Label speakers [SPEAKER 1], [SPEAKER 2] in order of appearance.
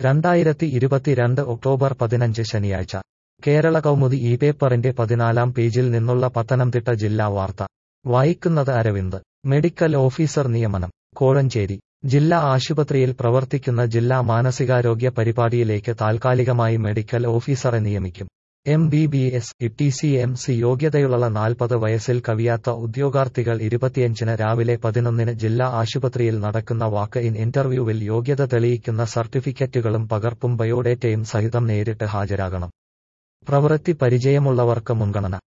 [SPEAKER 1] രണ്ടായിരത്തി ഇരുപത്തിരണ്ട് ഒക്ടോബർ പതിനഞ്ച് ശനിയാഴ്ച കേരള കൗമുദി ഈ പേപ്പറിന്റെ പതിനാലാം പേജിൽ നിന്നുള്ള പത്തനംതിട്ട ജില്ലാ വാർത്ത വായിക്കുന്നത് അരവിന്ദ് മെഡിക്കൽ ഓഫീസർ നിയമനം കോഴഞ്ചേരി ജില്ലാ ആശുപത്രിയിൽ പ്രവർത്തിക്കുന്ന ജില്ലാ മാനസികാരോഗ്യ പരിപാടിയിലേക്ക് താൽക്കാലികമായി മെഡിക്കൽ ഓഫീസറെ നിയമിക്കും M B B S T C M C യോഗ്യതയുള്ള നാൽപ്പത് വയസ്സിൽ കവിയാത്ത ഉദ്യോഗാർത്ഥികൾ ഇരുപത്തിയഞ്ചിന് രാവിലെ പതിനൊന്നിന് ജില്ലാ ആശുപത്രിയിൽ നടക്കുന്ന വാക്ക് ഇൻ ഇന്റർവ്യൂവിൽ യോഗ്യത തെളിയിക്കുന്ന സർട്ടിഫിക്കറ്റുകളും പകർപ്പും ബയോഡേറ്റയും സഹിതം നേരിട്ട് ഹാജരാകണം പ്രവൃത്തി പരിചയമുള്ളവർക്ക് മുൻഗണന